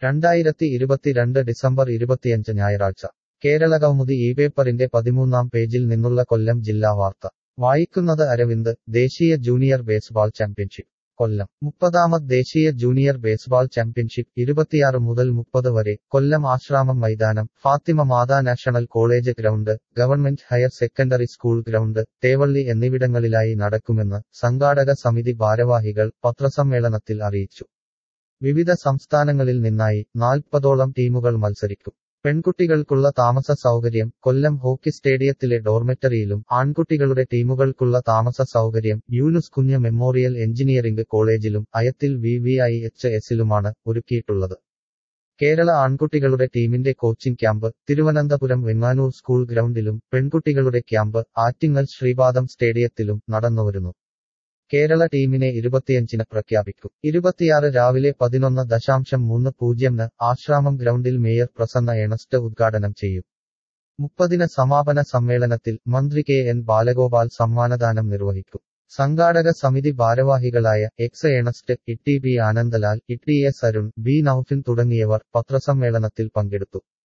രണ്ടായിരത്തി ഇരുപത്തിരണ്ട് ഡിസംബർ ഇരുപത്തിയഞ്ച് ഞായറാഴ്ച കേരളകൗമുദി ഈ പേപ്പറിന്റെ പതിമൂന്നാം പേജിൽ നിന്നുള്ള കൊല്ലം ജില്ലാ വാർത്ത വായിക്കുന്നത് അരവിന്ദ് ദേശീയ ജൂനിയർ ബേസ്ബാൾ ചാമ്പ്യൻഷിപ്പ് കൊല്ലം മുപ്പതാമത് ദേശീയ ജൂനിയർ ബേസ്ബാൾ ചാമ്പ്യൻഷിപ്പ് ഇരുപത്തിയാറ് മുതൽ മുപ്പത് വരെ കൊല്ലം ആശ്രാമം മൈതാനം Fathima Matha national college ground government higher secondary school ground Thevally എന്നിവിടങ്ങളിലായി നടക്കുമെന്ന് സംഘാടക സമിതി ഭാരവാഹികൾ പത്രസമ്മേളനത്തിൽ അറിയിച്ചു വിവിധ സംസ്ഥാനങ്ങളിൽ നിന്നായി നാൽപ്പതോളം ടീമുകൾ മത്സരിക്കും പെൺകുട്ടികൾക്കുള്ള താമസ സൗകര്യം കൊല്ലം ഹോക്കി സ്റ്റേഡിയത്തിലെ ഡോർമെറ്ററിയിലും ആൺകുട്ടികളുടെ ടീമുകൾക്കുള്ള താമസ സൗകര്യം യൂനുസ് കുഞ്ഞ് മെമ്മോറിയൽ എഞ്ചിനീയറിംഗ് കോളേജിലും Ayathil V V I H എസിലുമാണ് ഒരുക്കിയിട്ടുള്ളത് കേരള ആൺകുട്ടികളുടെ ടീമിന്റെ coaching camp Thiruvananthapuram Venganoor school ഗ്രൗണ്ടിലും പെൺകുട്ടികളുടെ ക്യാമ്പ് ആറ്റിങ്ങൽ ശ്രീപാദം സ്റ്റേഡിയത്തിലും നടന്നുവരുന്നു കേരള ടീമിനെ ഇരുപത്തിയഞ്ചിന് പ്രഖ്യാപിക്കും ഇരുപത്തിയാറ് രാവിലെ പതിനൊന്ന് ദശാംശം മൂന്ന് പൂജ്യംന് ആശ്രാമം ഗ്രൗണ്ടിൽ മേയർ പ്രസന്ന എണസ്റ്റ് ഉദ്ഘാടനം ചെയ്യും മുപ്പതിന് സമാപന സമ്മേളനത്തിൽ മന്ത്രി കെ എൻ ബാലഗോപാൽ സമ്മാനദാനം നിർവഹിക്കും സംഘാടക സമിതി ഭാരവാഹികളായ X Ernest E T B Anandalal E T S Arun B Noufin തുടങ്ങിയവർ പത്രസമ്മേളനത്തിൽ പങ്കെടുത്തു